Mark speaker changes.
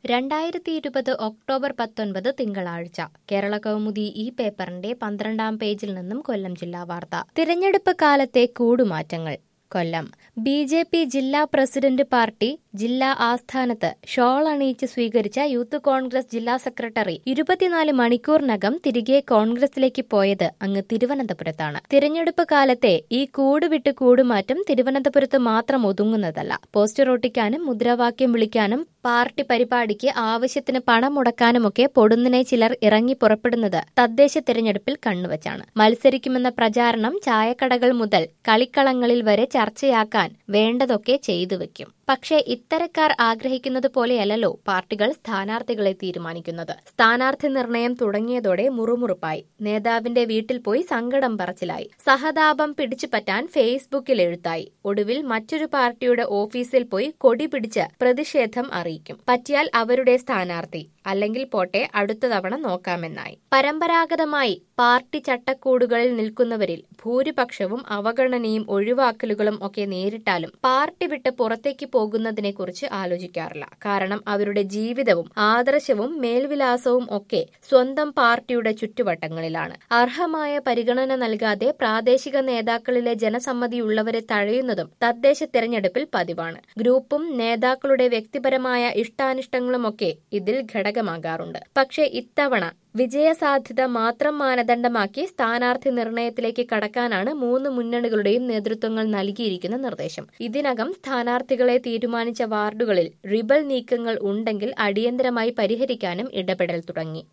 Speaker 1: രണ്ടായിരത്തി ഇരുപത് ഒക്ടോബർ പത്തൊൻപത് തിങ്കളാഴ്ച കേരള കൗമുദി ഈ പേപ്പറിന്റെ പന്ത്രണ്ടാം പേജിൽ നിന്നും കൊല്ലം ജില്ലാ വാർത്ത തിരഞ്ഞെടുപ്പ് കാലത്തെ കൂടുമാറ്റങ്ങൾ കൊല്ലം ബി ജെ പി ജില്ലാ പ്രസിഡന്റ് പാർട്ടി ജില്ലാ ആസ്ഥാനത്ത് ഷോൾ അണിയിച്ച് സ്വീകരിച്ച യൂത്ത് കോൺഗ്രസ് ജില്ലാ സെക്രട്ടറി ഇരുപത്തിനാല് മണിക്കൂറിനകം തിരികെ കോൺഗ്രസിലേക്ക് പോയത് അങ്ങ് തിരുവനന്തപുരത്താണ് തിരഞ്ഞെടുപ്പ് കാലത്തെ ഈ കൂട് വിട്ട് കൂടുമാറ്റം തിരുവനന്തപുരത്ത് മാത്രം ഒതുങ്ങുന്നതല്ല പോസ്റ്റർ ഒട്ടിക്കാനും മുദ്രാവാക്യം വിളിക്കാനും പാർട്ടി പരിപാടിക്ക് ആവശ്യത്തിന് പണം മുടക്കാനുമൊക്കെ പൊടുന്നിനെ ചിലർ ഇറങ്ങി പുറപ്പെടുന്നത് തദ്ദേശ തിരഞ്ഞെടുപ്പിൽ കണ്ണുവച്ചാണ് മത്സരിക്കുമെന്ന പ്രചാരണം ചായക്കടകൾ മുതൽ കളിക്കളങ്ങളിൽ വരെ ചർച്ചയാക്കാൻ വേണ്ടതൊക്കെ ചെയ്തു വെക്കും പക്ഷേ ഇത്തരക്കാർ ആഗ്രഹിക്കുന്നത് പോലെയല്ലല്ലോ പാർട്ടികൾ സ്ഥാനാർത്ഥികളെ തീരുമാനിക്കുന്നത് സ്ഥാനാർത്ഥി നിർണയം തുടങ്ങിയതോടെ മുറുമുറുപ്പായി നേതാവിന്റെ വീട്ടിൽ പോയി സങ്കടം പറച്ചിലായി സഹതാപം പിടിച്ചുപറ്റാൻ ഫേസ്ബുക്കിൽ എഴുത്തായി ഒടുവിൽ മറ്റൊരു പാർട്ടിയുടെ ഓഫീസിൽ പോയി കൊടി പിടിച്ച് പ്രതിഷേധം അറിയിക്കും പറ്റിയാൽ അവരുടെ സ്ഥാനാർത്ഥി അല്ലെങ്കിൽ പോട്ടെ അടുത്ത തവണ നോക്കാമെന്നായി പരമ്പരാഗതമായി പാർട്ടി ചട്ടക്കൂടുകളിൽ നിൽക്കുന്നവരിൽ ഭൂരിപക്ഷവും അവഗണനയും ഒഴിവാക്കലുകളും ഒക്കെ നേരിട്ടാലും പാർട്ടി വിട്ട് പുറത്തേക്ക് പോകുന്നതിനെക്കുറിച്ച് ആലോചിക്കാറില്ല കാരണം അവരുടെ ജീവിതവും ആദർശവും മേൽവിലാസവും ഒക്കെ സ്വന്തം പാർട്ടിയുടെ ചുറ്റുവട്ടങ്ങളിലാണ് അർഹമായ പരിഗണന നൽകാതെ പ്രാദേശിക നേതാക്കളിലെ ജനസമ്മതിയുള്ളവരെ തഴയുന്നതും തദ്ദേശ തെരഞ്ഞെടുപ്പിൽ പതിവാണ് ഗ്രൂപ്പും നേതാക്കളുടെ വ്യക്തിപരമായ ഇഷ്ടാനിഷ്ടങ്ങളുമൊക്കെ ഇതിൽ ഘടകമാകാറുണ്ട് പക്ഷേ ഇത്തവണ വിജയസാധ്യത മാത്രം മാനദണ്ഡമാക്കി സ്ഥാനാർത്ഥി നിർണയത്തിലേക്ക് കടക്കാനാണ് മൂന്ന് മുന്നണികളുടെയും നേതൃത്വങ്ങൾ നൽകിയിരിക്കുന്ന നിർദ്ദേശം ഇതിനകം സ്ഥാനാർത്ഥികളെ തീരുമാനിച്ച വാർഡുകളിൽ റിബൽ നീക്കങ്ങൾ ഉണ്ടെങ്കിൽ അടിയന്തരമായി പരിഹരിക്കാനും ഇടപെടൽ തുടങ്ങി